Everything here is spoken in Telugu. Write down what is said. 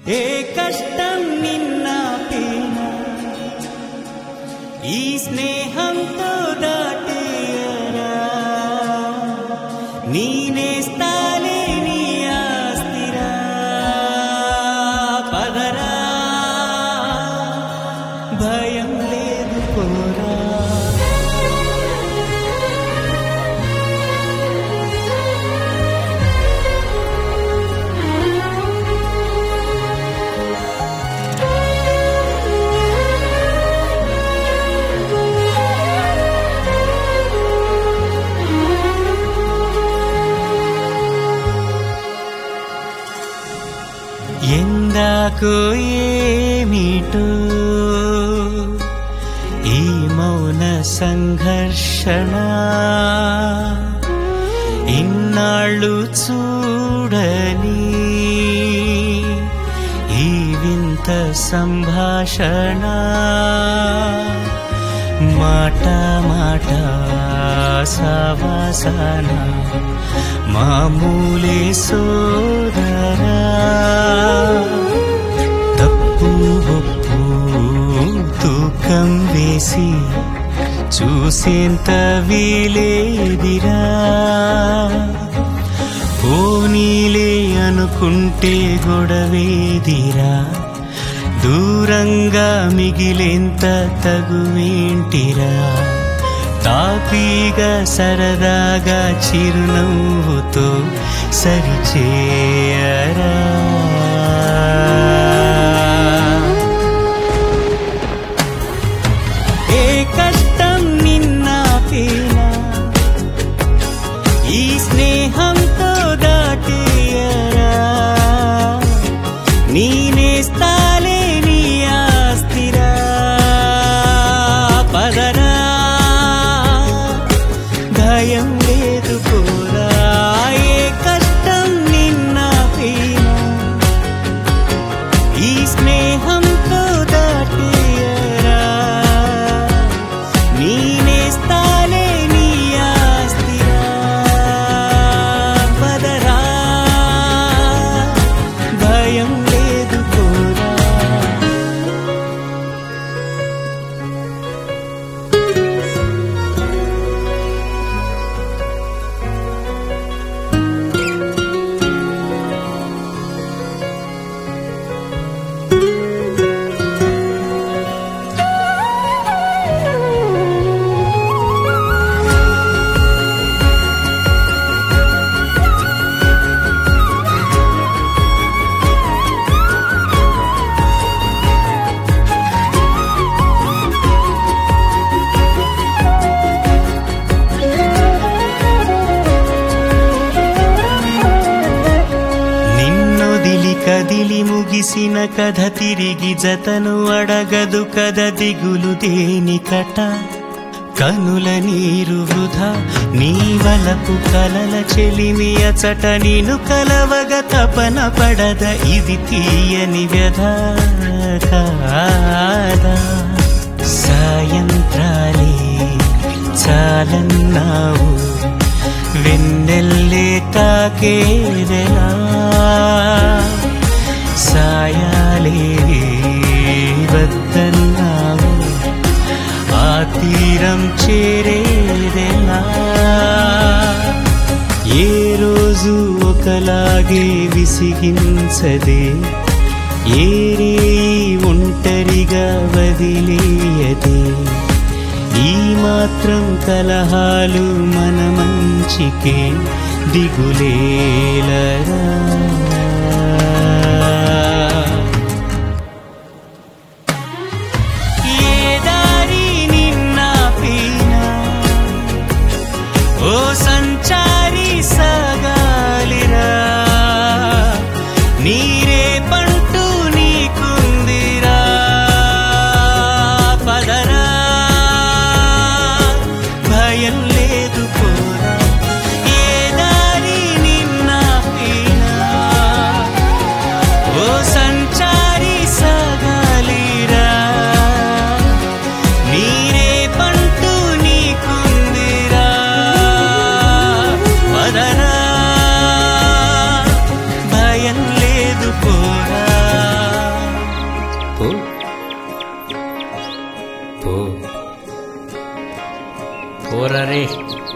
ఏ కష్టం నిన్నాపేనా ఈ స్నేహంతో దాటేయరా నీనేస్తాలే నీ ఆస్తిరా పదరా భయం లేదు పోరా ఎందాకో ఏమిటో ఈ మౌన సంఘర్షణ ఇన్నాళ్ళు చూడని ఈ వింత సంభాషణ మాట మాట సవాసన మామూలే సోదరా తప్పు ఒప్పు తూకం వేసి చూసేంత వీలేదిరా పోనీలే అనుకుంటే గొడవేదిరా దూరంగా మిగిలేంత తగువేంటిరా తాపీగా సరదాగా చిరునవ్వుతో సరిచేయరా ఏ కష్టం నిన్నాపేనా ఈ స్నేహంతో దాటేయరా నీనేస్తాలే నీ ఆస్తిరా పదరా భయం లేదు పోరా ఏ కష్టం నిన్నాపేనా ఈ స్నేహంతో దాటేయరా నీనేస్తాలే నీ ఆస్తిరా పదరా భయం లేదు పోరా నిన్నొదిలి కదిలి ముగిసిన కథ తిరిగి జతను అడగదు కథ దిగులు దేనికట కనుల నీరు వృధా నీ వలపు కలల చెలిమి అచట నేను కలవగ తపన పడద ఇది తీయని వ్యధ కాదా సాయంత్రాలే చాలన్నావు వెన్నెల్లే తాకేదెలా సాయాలే వద్దన్నావు ఆ తీరం చేరేదెలా ఏ రోజు ఒకలాగే విసిగించదే ఏరే ఒంటరిగా వదిలేయదే ఈ మాత్రం కలహాలు మన మంచికే దిగులేలరా ఏ దారి నిన్నాపేనా ఓ సంచారి సాగాలిరా నీరే పంటూ నీకుందిరా పదరా భయం లేదు పోరా ఏ దారి నిన్నాపేనా ఓ సంచారి సాగాలిరా నీరే పంటూ నీకుందిరా పదరా భయం లేదు పోరా పో పో పోరా రే